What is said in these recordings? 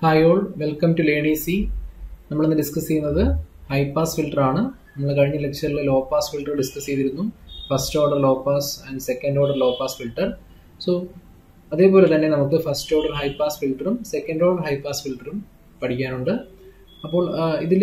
hi all welcome to learn E C നമ്മളിന്ന് discuss ചെയ്യുന്നത് high pass filter ആണ് നമ്മൾ കഴിഞ്ഞ ലെക്ചറിൽ ലോ പാസ് ഫിൽറ്റർ ഡിസ്കസ് ചെയ്തിരുന്നു first order low pass and second order low pass filter so അതേപോലെ തന്നെ നമുക്ക് ഫസ്റ്റ് ഓർഡർ ഹൈ പാസ് ഫിൽറ്ററും സെക്കൻഡ് ഓർഡർ ഹൈ പാസ് ഫിൽറ്ററും പഠിക്കാനുണ്ട് അപ്പോൾ ഇതിൽ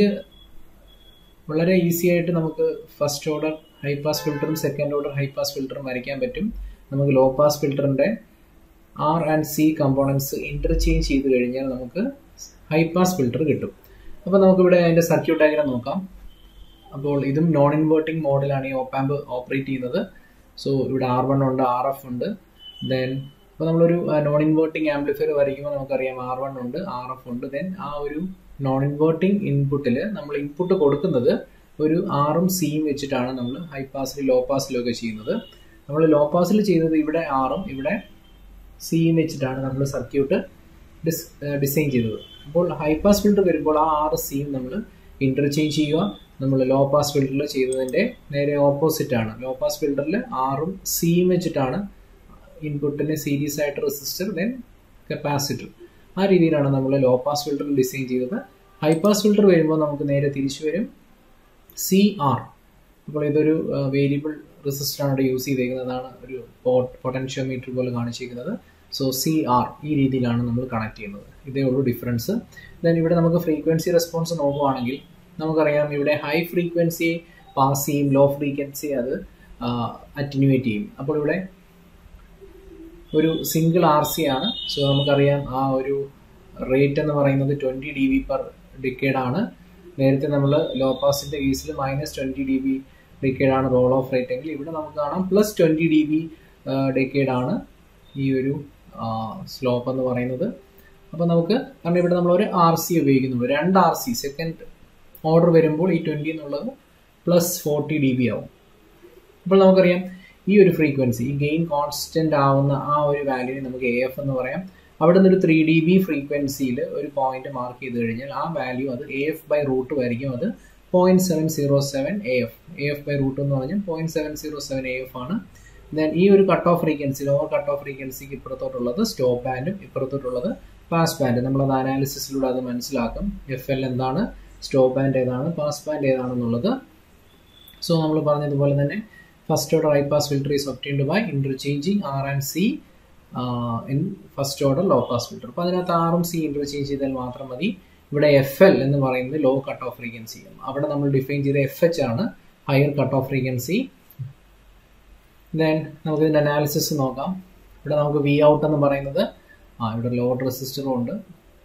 വളരെ ഈസി ആയിട്ട് നമുക്ക് ഫസ്റ്റ് ഓർഡർ ഹൈ പാസ് ഫിൽറ്ററും സെക്കൻഡ് ഓർഡർ ഹൈ പാസ് ഫിൽറ്ററും വരയ്ക്കാൻ പറ്റും നമുക്ക് ലോ പാസ് ഫിൽറ്ററിൻ്റെ R and C components interchange ചെയ്ത് കഴിഞ്ഞാൽ നമുക്ക് ഹൈ പാസ് ഫിൽറ്റർ കിട്ടും അപ്പോൾ നമുക്കിവിടെ അതിൻ്റെ സർക്യൂട്ട് ഡയഗ്രാം നോക്കാം അപ്പോൾ ഇതും നോൺ ഇൻവേർട്ടിംഗ് മോഡലാണ് ഈ ഓപ്പാമ്പ് ഓപ്പറേറ്റ് ചെയ്യുന്നത് സോ ഇവിടെ ആർ വൺ ഉണ്ട് ആർ എഫ് ഉണ്ട് ദെൻ ഇപ്പോൾ നമ്മളൊരു നോൺ ഇൻവേർട്ടിംഗ് ആംപ്ലിഫയർ വരയ്ക്കുമ്പോൾ നമുക്കറിയാം ആർ വൺ ഉണ്ട് ആർ എഫ് ഉണ്ട് ദെൻ ആ ഒരു നോൺ ഇൻവേർട്ടിംഗ് ഇൻപുട്ടിൽ നമ്മൾ ഇൻപുട്ട് കൊടുക്കുന്നത് ഒരു ആറും സിയും വെച്ചിട്ടാണ് നമ്മൾ ഹൈ പാസിൽ ലോ പാസിലും ഒക്കെ ചെയ്യുന്നത് നമ്മൾ ലോ പാസിൽ ചെയ്തത് ഇവിടെ ആറും ഇവിടെ സിയും വെച്ചിട്ടാണ് നമ്മൾ സർക്യൂട്ട് ഡിസ് ഡിസൈൻ ചെയ്തത് അപ്പോൾ ഹൈ പാസ് ഫിൽറ്റർ വരുമ്പോൾ ആ ആറ് സിയും നമ്മൾ ഇന്റർചേഞ്ച് ചെയ്യുക നമ്മൾ ലോ പാസ് ഫിൽറ്ററിൽ ചെയ്തതിൻ്റെ നേരെ ഓപ്പോസിറ്റ് ആണ് ലോ പാസ് ഫിൽറ്ററിൽ ആറും സിയും വെച്ചിട്ടാണ് ഇൻപുട്ടിന് സീരീസ് ആയിട്ട് റെസിസ്റ്റർ ദെൻ കപ്പാസിറ്റർ ആ രീതിയിലാണ് നമ്മൾ ലോ പാസ് ഫിൽറ്റർ ഡിസൈൻ ചെയ്തത് ഹൈ പാസ് ഫിൽറ്റർ വരുമ്പോൾ നമുക്ക് നേരെ തിരിച്ചു വരും സി ആർ അപ്പോൾ ഇതൊരു വേരിയബിൾ റെസിസ്റ്റർ ആണ് യൂസ് ചെയ്തേക്കുന്നതാണ് ഒരു പൊട്ടൻഷ്യോമീറ്റർ പോലെ കാണിച്ചിരിക്കുന്നത് സോ സി ആർ ഈ രീതിയിലാണ് നമ്മൾ കണക്ട് ചെയ്യുന്നത് ഇതേ ഉള്ളൂ ഡിഫറൻസ് ദെൻ ഇവിടെ നമുക്ക് ഫ്രീക്വൻസി റെസ്പോൺസ് നോക്കുവാണെങ്കിൽ നമുക്കറിയാം ഇവിടെ ഹൈ ഫ്രീക്വൻസി പാസ് ചെയ്യും ലോ ഫ്രീക്വൻസി അത് അറ്റിന്യൂവേറ്റ് ചെയ്യും അപ്പോൾ ഇവിടെ ഒരു സിംഗിൾ ആർ സി ആണ് സോ നമുക്കറിയാം ആ ഒരു റേറ്റ് എന്ന് പറയുന്നത് twenty D B per decade ആണ് നേരത്തെ നമ്മൾ ലോ പാസിൻ്റെ കേസിൽ minus twenty D B decade ആണ് റോൾ ഓഫ് റേറ്റ് എങ്കിൽ ഇവിടെ നമുക്ക് കാണാം plus twenty D B decade ആണ് ഈ ഒരു സ്ലോപ്പ് എന്ന് പറയുന്നത് അപ്പോൾ നമുക്ക് കാരണം ഇവിടെ നമ്മൾ ഒരു ആർ സി ഉപയോഗിക്കുന്നുള്ളൂ രണ്ട് ആർ സി സെക്കൻഡ് ഓർഡർ വരുമ്പോൾ ഈ ട്വൻറ്റി എന്നുള്ളത് പ്ലസ് ഫോർട്ടി ഡി ബി ആവും അപ്പോൾ നമുക്കറിയാം ഈ ഒരു ഫ്രീക്വൻസി ഈ ഗെയിൻ കോൺസ്റ്റന്റ് ആവുന്ന ആ ഒരു വാല്യൂവിനെ നമുക്ക് എ എഫ് എന്ന് പറയാം അവിടെ നിന്ന് ഒരു ത്രീ ഡി ബി ഫ്രീക്വൻസിയിൽ ഒരു പോയിന്റ് മാർക്ക് ചെയ്ത് കഴിഞ്ഞാൽ ആ വാല്യൂ അത് എ എഫ് ബൈ റൂട്ട് ആയിരിക്കും അത് point seven zero seven A F A F by root എന്ന് പറഞ്ഞാൽ point seven zero seven A F ആണ് ദെൻ ഈ ഒരു cut off frequency lower cut off ഫ്രീക്വൻസിക്ക് ഇപ്പുറത്തോട്ടുള്ളത് സ്റ്റോപ്പ് ബാൻഡും ഇപ്പുറത്തോട്ടുള്ളത് പാസ് ബാൻഡ് നമ്മളത് അനാലിസിസിലൂടെ അത് മനസ്സിലാക്കും എഫ് എൽ എന്താണ് സ്റ്റോപ്പ് ബാൻഡ് ഏതാണ് പാസ് ബാൻഡ് ഏതാണെന്നുള്ളത് സോ നമ്മൾ പറഞ്ഞതുപോലെ തന്നെ first order high pass filter is obtained by interchanging R and C in first order low pass filter അപ്പോൾ അതിനകത്ത് ആറും സി ഇന്റർചേഞ്ച് ചെയ്താൽ മാത്രം മതി ഇവിടെ എഫ് എൽ എന്ന് പറയുന്നത് ലോ കട്ട് ഓഫ് ഫ്രീക്വൻസി അവിടെ നമ്മൾ ഡിഫൈൻ ചെയ്ത എഫ് എച്ച് ആണ് higher cut off frequency then നമുക്ക് ഇതിൻ്റെ അനാലിസിസ് നോക്കാം ഇവിടെ നമുക്ക് വി ഔട്ട് എന്ന് പറയുന്നത് ആ ഇവിടെ ലോഡ് റെസിസ്റ്ററും ഉണ്ട്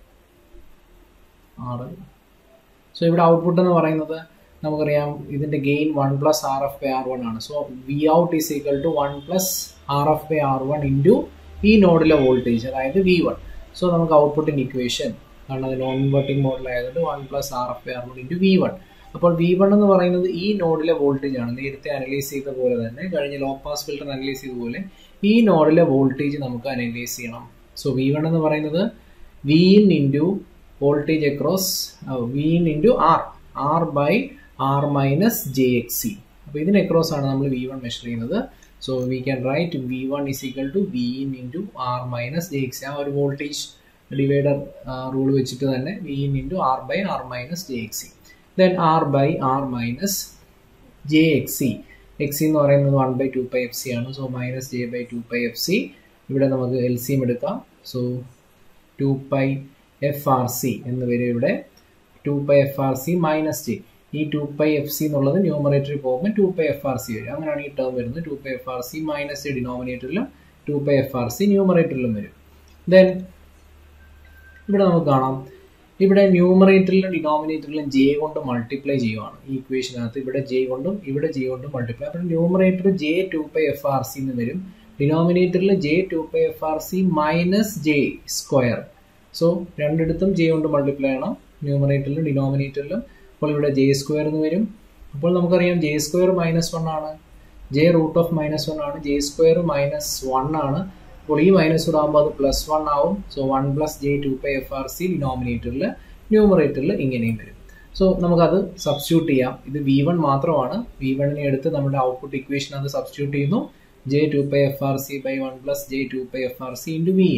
ആറ് സോ ഇവിടെ ഔട്ട്പുട്ട് എന്ന് പറയുന്നത് നമുക്കറിയാം ഇതിന്റെ gain one plus R F by R one ആണ് so V out is equal to one plus R F by R one into ഈ നോഡിലെ വോൾട്ടേജ് അതായത് വി വൺ സോ നമുക്ക് ഔട്ട്പുട്ടിൻ്റെ ഇക്വേഷൻ കാരണം അത് നോൺ ഇൻവെർട്ടിംഗ് മോഡലായതുകൊണ്ട് one plus R F by R one into V one അപ്പോൾ V one എന്ന് പറയുന്നത് ഈ നോഡിലെ വോൾട്ടേജ് ആണ് നേരത്തെ അനലൈസ് ചെയ്ത പോലെ തന്നെ കഴിഞ്ഞ ലോ പാസ് ഫിൽറ്റർ അനലൈസ് ചെയ്ത പോലെ ഈ നോഡിലെ വോൾട്ടേജ് നമുക്ക് അനലൈസ് ചെയ്യണം സോ വി വൺ എന്ന് പറയുന്നത് V in into voltage across V in into R R by R minus J X C അപ്പോൾ ഇതിന് അക്രോസ് ആണ് നമ്മൾ വി വൺ മെഷർ ചെയ്യുന്നത് so we can write V one is equal to V in into R minus J X C ആ ഒരു voltage divider rule വെച്ചിട്ട് തന്നെ V in into R by R minus J X C then R by R minus J X C X C എന്ന് പറയുന്നത് one by two pi F C ആണ് so minus J by two pi F C ഇവിടെ നമുക്ക് L സിയും എടുക്കാം so two pi F R C എന്ന് വരും ഇവിടെ two pi F R C minus J ഈ ടു പൈ എഫ് സി എന്നുള്ളത് ന്യൂമറേറ്ററിൽ പോകുമ്പോൾ two pi F R C വരും അങ്ങനെയാണ് ഈ ടേം വരുന്നത് two pi F R C minus J ഡിനോമിനേറ്ററിലും two pi F R C ന്യൂമറേറ്ററിലും വരും ദെൻ ഇവിടെ നമുക്ക് കാണാം ഇവിടെ ന്യൂമറേറ്ററിലും ഡിനോമിനേറ്ററിലും ജെ കൊണ്ട് മൾട്ടിപ്ലൈ ചെയ്യുവാണ് ഈ ഇക്വേഷനകത്ത് ഇവിടെ ജെ കൊണ്ടും ഇവിടെ ജെ കൊണ്ടും മൾട്ടിപ്ലൈ അപ്പോൾ numerator J two pi F R C എന്ന് വരും ഡിനോമിനേറ്ററിൽ J two pi F R C minus J square so രണ്ടിടത്തും ജെ കൊണ്ട് മൾട്ടിപ്ലൈ ചെയ്യണം ന്യൂമറേറ്ററിലും ഡിനോമിനേറ്ററിലും അപ്പോൾ ഇവിടെ ജെ സ്ക്വയർ എന്ന് വരും അപ്പോൾ നമുക്കറിയാം ജെ സ്ക്വയർ മൈനസ് വൺ ആണ് J root of minus one ആണ് ജെ സ്ക്വയർ മൈനസ് വൺ ആണ് അപ്പോൾ ഈ മൈനസ് കൂടെ ആകുമ്പോൾ അത് പ്ലസ് വൺ ആവും so one plus J two pi F R C ഡിനോമിനേറ്ററിൽ ന്യൂമറേറ്ററിൽ ഇങ്ങനെയും വരും സോ നമുക്കത് സബ്സ്റ്റിറ്റ്യൂട്ട് ചെയ്യാം ഇത് വി വൺ മാത്രമാണ് വി വണ്ണിനെ എടുത്ത് നമ്മുടെ ഔട്ട്പുട്ട് ഇക്വേഷൻ അത് സബ്സ്റ്റിറ്റ്യൂട്ട് ചെയ്യുന്നു J two pi F R C by one plus J two pi F R C into V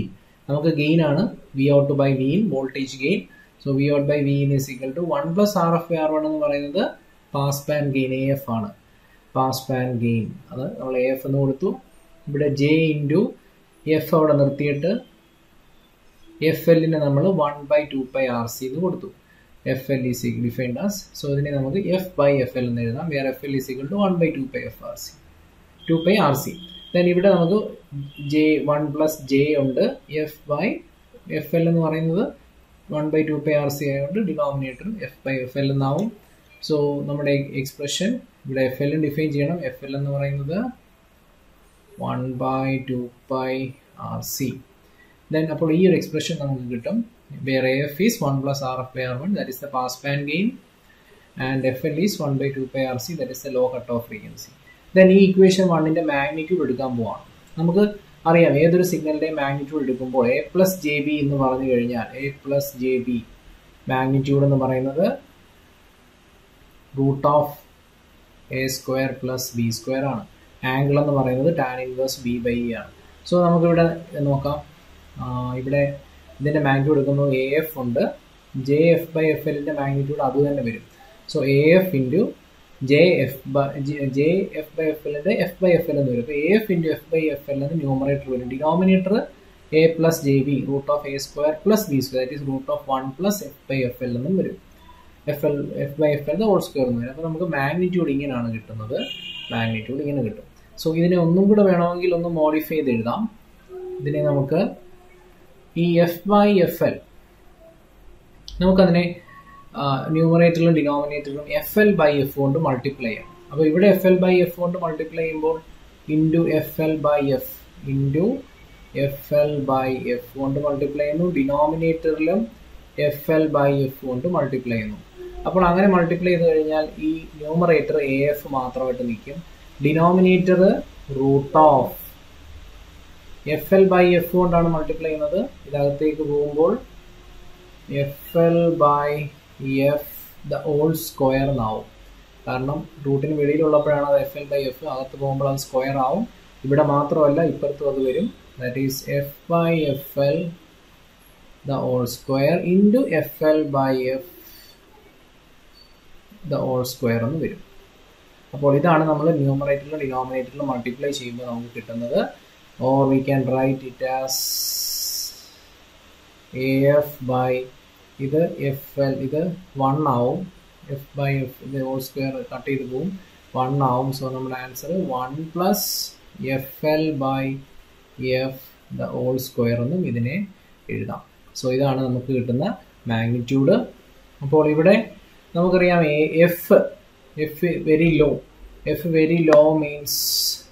നമുക്ക് ഗെയിൻ ആണ് V out by V in voltage gain so V out by V in is equal to one plus R F R one എന്ന് പറയുന്നത് pass band gain A F ആണ് pass band gain അത് നമ്മൾ A F എന്ന് കൊടുത്തു ഇവിടെ J into F അവിടെ നിർത്തിയിട്ട് എഫ് എല്ലിന് നമ്മൾ one by two by R C എന്ന് കൊടുത്തു F L is defined as so ഇതിനെ നമുക്ക് എഫ് ബൈ എഫ് എൽ എന്ന് എഴുതാം വേറെ F L is equal to one by two by F R C two by R C then ഇവിടെ നമുക്ക് J one plus J ഉണ്ട് F by F L എന്ന് പറയുന്നത് one by two by R C ആയതുകൊണ്ട് denominator F by F L എന്നാവും so നമ്മുടെ expression ഇവിടെ F എല്ലും ഡിഫൈൻ ചെയ്യണം എഫ് എൽ എന്ന് പറയുന്നത് one by two by R C then അപ്പോൾ ഈ ഒരു എക്സ്പ്രഷൻ നമുക്ക് കിട്ടും വേറെ F is one plus R F by R one that is the pass band gain and F L is one by two by R C that is the low cut off frequency then ഈ equation വണ്ണിന്റെ magnitude എടുക്കാൻ പോവാണ് നമുക്ക് അറിയാം ഏതൊരു സിഗ്നലിന്റെ magnitude എടുക്കുമ്പോൾ A plus J B എന്ന് പറഞ്ഞു കഴിഞ്ഞാൽ A plus J B magnitude എന്ന് പറയുന്നത് root of A square plus B square ആണ് ആംഗിൾ എന്ന് പറയുന്നത് tan inverse B by E ആണ് സോ നമുക്കിവിടെ നോക്കാം ഇവിടെ ഇതിന്റെ മാഗ്നിറ്റ്യൂഡ് എടുക്കുമ്പോൾ എ എഫ് ഉണ്ട് ജെ എഫ് ബൈ എഫ് എല്ലിന്റെ മാഗ്നിറ്റ്യൂഡ് അത് തന്നെ വരും so A F into J F by J F by F എല്ലിന്റെ എഫ് ബൈ എഫ് എൽ എന്ന് വരും അപ്പോൾ A F into F by F L എന്ന് ന്യൂമറേറ്റർ വരും denominator A plus J B root of A square plus B square that is root of one plus F by F L എന്നും വരും F L F by F L whole square എന്ന് വരും അപ്പോൾ നമുക്ക് magnitude ഇങ്ങനെയാണ് കിട്ടുന്നത് magnitude ഇങ്ങനെ കിട്ടും സോ ഇതിനെ ഒന്നും കൂടെ വേണമെങ്കിൽ ഒന്ന് മോഡിഫൈ ചെയ്ത് എഴുതാം ഇതിനെ നമുക്ക് ഈ എഫ് ബൈ എഫ് എൽ നമുക്കതിനെ ന്യൂമറേറ്ററിലും ഡിനോമിനേറ്ററിലും എഫ് എൽ ബൈ എഫ് കൊണ്ട് മൾട്ടിപ്ലൈ ചെയ്യാം അപ്പോൾ ഇവിടെ എഫ് എൽ ബൈ എഫ് കൊണ്ട് മൾട്ടിപ്ലൈ ചെയ്യുമ്പോൾ into F L by F into F L by F കൊണ്ട് മൾട്ടിപ്ലൈ ചെയ്യുന്നു ഡിനോമിനേറ്ററിലും എഫ് എൽ ബൈ എഫ് കൊണ്ട് മൾട്ടിപ്ലൈ ചെയ്യുന്നു അപ്പോൾ അങ്ങനെ മൾട്ടിപ്ലൈ ചെയ്ത് കഴിഞ്ഞാൽ ഈ ന്യൂമറേറ്റർ എ എഫ് മാത്രമായിട്ട് നിൽക്കും denominator root of F L by F കൊണ്ടാണ് മൾട്ടിപ്ലൈ ചെയ്യുന്നത് ഇതിനകത്തേക്ക് പോകുമ്പോൾ F L by F the whole square എന്നാവും കാരണം റൂട്ടിന് വെളിയിലുള്ളപ്പോഴാണ് അത് എഫ് എൽ ബൈ എഫ് അകത്ത് പോകുമ്പോൾ അത് സ്ക്വയർ ആവും ഇവിടെ മാത്രമല്ല ഇപ്പുറത്തും അത് വരും that is F by F L the whole square into F L by F the whole square എന്ന് വരും അപ്പോൾ ഇതാണ് നമ്മൾ ന്യൂമറേറ്ററിലും ഡിനോമിനേറ്ററിലും മൾട്ടിപ്ലൈ ചെയ്യുമ്പോൾ നമുക്ക് കിട്ടുന്നത് or we can write it as A F by ഇത് എഫ് എൽ ഇത് വൺ ആവും എഫ് ബൈ എഫ് ഇത് ഹോൾ സ്ക്വയർ കട്ട് ചെയ്ത് പോവും വൺ ആവും സോ നമ്മുടെ answer one plus F L by F the whole square എന്നും ഇതിനെ എഴുതാം സോ ഇതാണ് നമുക്ക് കിട്ടുന്ന മാഗ്നിറ്റ്യൂഡ് അപ്പോൾ ഇവിടെ നമുക്കറിയാം F F very low F very low means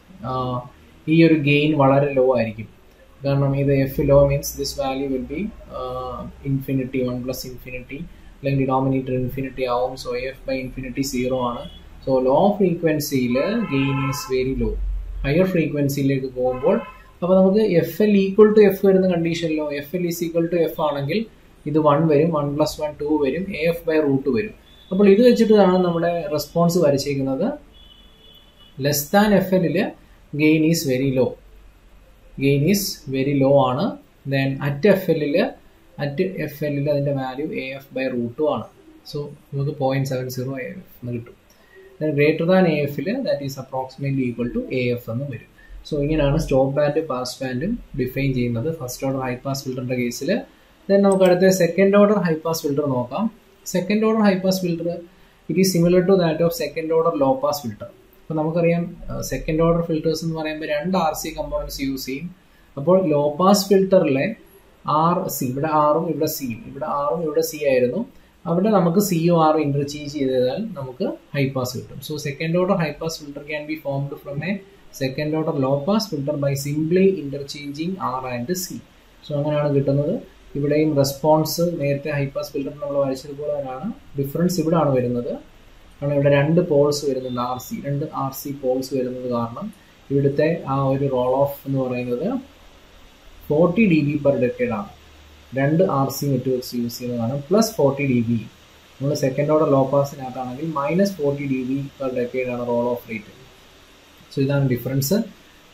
ഈ ഒരു ഗെയിൻ വളരെ ലോ ആയിരിക്കും കാരണം ഇത് F low means this value will be infinity one plus infinity അല്ലെങ്കിൽ ഡിനോമിനേറ്റർ ഇൻഫിനിറ്റി ആവും so F by infinity zero ആണ് സോ ലോ ഫ്രീക്വൻസിയിൽ gain is very low higher ഫ്രീക്വൻസിയിലേക്ക് പോകുമ്പോൾ അപ്പോൾ നമുക്ക് F L equal to F വരുന്ന കണ്ടീഷനിലോ F L is equal to F ആണെങ്കിൽ ഇത് വൺ വരും വൺ പ്ലസ് വൺ ടു വരും എ എഫ് ബൈ റൂട്ട് വരും അപ്പോൾ ഇത് വെച്ചിട്ടാണ് നമ്മുടെ റെസ്പോൺസ് വരച്ചേക്കുന്നത് ലെസ് ദാൻ എഫ് എല്ലിൽ gain is very low gain is very low ആണ് ദെൻ അറ്റ് എഫ് എല്ലിൽ അറ്റ് എഫ് എല്ലിൽ അതിൻ്റെ വാല്യൂ എ എഫ് ബൈ റൂട്ടും ആണ് സോ നമുക്ക് point seven zero A F എന്ന് കിട്ടും ദെൻ ഗ്രേറ്റർ ദാൻ എ എഫിൽ that is approximately equal to A F എന്നും വരും സോ ഇങ്ങനെയാണ് സ്റ്റോപ്പ് ബാൻഡ് പാസ് ബാൻഡും ഡിഫൈൻ ചെയ്യുന്നത് ഫസ്റ്റ് ഓർഡർ ഹൈ പാസ് ഫിൽറ്ററിൻ്റെ കേസിൽ ദെൻ നമുക്ക് അടുത്ത second order high pass filter നോക്കാം second order high pass filter it is similar to that of second order low pass filter അപ്പോൾ നമുക്കറിയാം സെക്കൻഡ് ഓർഡർ ഫിൽറ്റേഴ്സ് എന്ന് പറയുമ്പോൾ രണ്ട് ആർ സി കമ്പോണൻസ് യൂസ് ചെയ്യും അപ്പോൾ ലോ പാസ് ഫിൽറ്ററിലെ ആർ സി ഇവിടെ ആറും ഇവിടെ സിയും ഇവിടെ ആറും ഇവിടെ സി ആയിരുന്നു അവിടെ നമുക്ക് സിയും ആറും ഇന്റർചേഞ്ച് ചെയ്താൽ നമുക്ക് ഹൈ പാസ് കിട്ടും so second order high pass filter can be formed from a second order low pass filter by simply interchanging R and C so അങ്ങനെയാണ് കിട്ടുന്നത് ഇവിടെയും റെസ്പോൺസ് നേരത്തെ ഹൈ പാസ് ഫിൽറ്റർ നമ്മൾ വരച്ചതുപോലെ തന്നെയാണ് ഡിഫറൻസ് ഇവിടെയാണ് വരുന്നത് കാരണം ഇവിടെ രണ്ട് പോൾസ് വരുന്നുണ്ട് ആർ സി രണ്ട് ആർ സി പോൾസ് വരുന്നത് കാരണം ഇവിടുത്തെ ആ ഒരു റോൾ ഓഫ് എന്ന് പറയുന്നത് forty D B per decade ആണ് രണ്ട് ആർ സി നെറ്റ്വർക്ക്സ് യൂസ് ചെയ്യുന്നതാണ് പ്ലസ് ഫോർട്ടി ഡി ബി നമ്മൾ സെക്കൻഡ് ഓർഡർ ലോ പാസിനകത്താണെങ്കിൽ minus forty D B per decade ആണ് റോൾ ഓഫ് റേറ്റ് സോ ഇതാണ് ഡിഫറൻസ്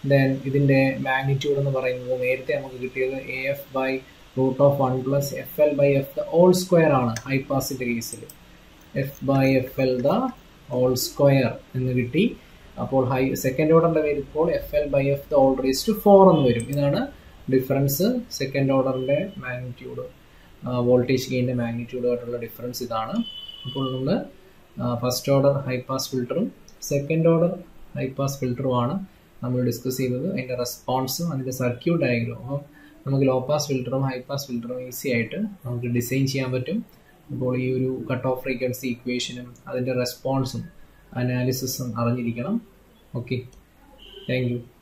ദെൻ ഇതിൻ്റെ മാഗ്നിറ്റ്യൂഡ് എന്ന് പറയുന്നത് നേരത്തെ നമുക്ക് കിട്ടിയത് A F by root of one plus F L by F the whole square ആണ് ഹൈ പാസിൻ്റെ കേസിൽ F by F L the whole square എന്ന് കിട്ടി അപ്പോൾ ഹൈ സെക്കൻഡ് ഓർഡറിൻ്റെ വരുമ്പോൾ F L by F the whole raise to four എന്ന് വരും ഇതാണ് ഡിഫറൻസ് സെക്കൻഡ് ഓർഡറിൻ്റെ മാഗ്നിറ്റ്യൂഡ് വോൾട്ടേജ് ഗെയിൻ്റെ മാഗ്നിറ്റ്യൂഡുമായിട്ടുള്ള ഡിഫറൻസ് ഇതാണ് അപ്പോൾ നമ്മൾ ഫസ്റ്റ് ഓർഡർ ഹൈ പാസ് ഫിൽറ്ററും സെക്കൻഡ് ഓർഡർ ഹൈ പാസ് ഫിൽറ്ററുമാണ് നമ്മൾ ഡിസ്കസ് ചെയ്തത് അതിൻ്റെ റെസ്പോൺസും അതിൻ്റെ സർക്യൂട്ട് ഡയഗ്രം അപ്പം നമുക്ക് ലോ പാസ് ഫിൽറ്ററും ഹൈ പാസ് ഫിൽറ്ററും ഈസി ആയിട്ട് നമുക്ക് ഡിസൈൻ ചെയ്യാൻ പറ്റും അപ്പോൾ ഈ ഒരു കട്ട് ഓഫ് ഫ്രീക്വൻസി ഇക്വേഷനും അതിൻ്റെ റെസ്പോൺസും അനാലിസിസും അറിഞ്ഞിരിക്കണം ഓക്കെ താങ്ക് യു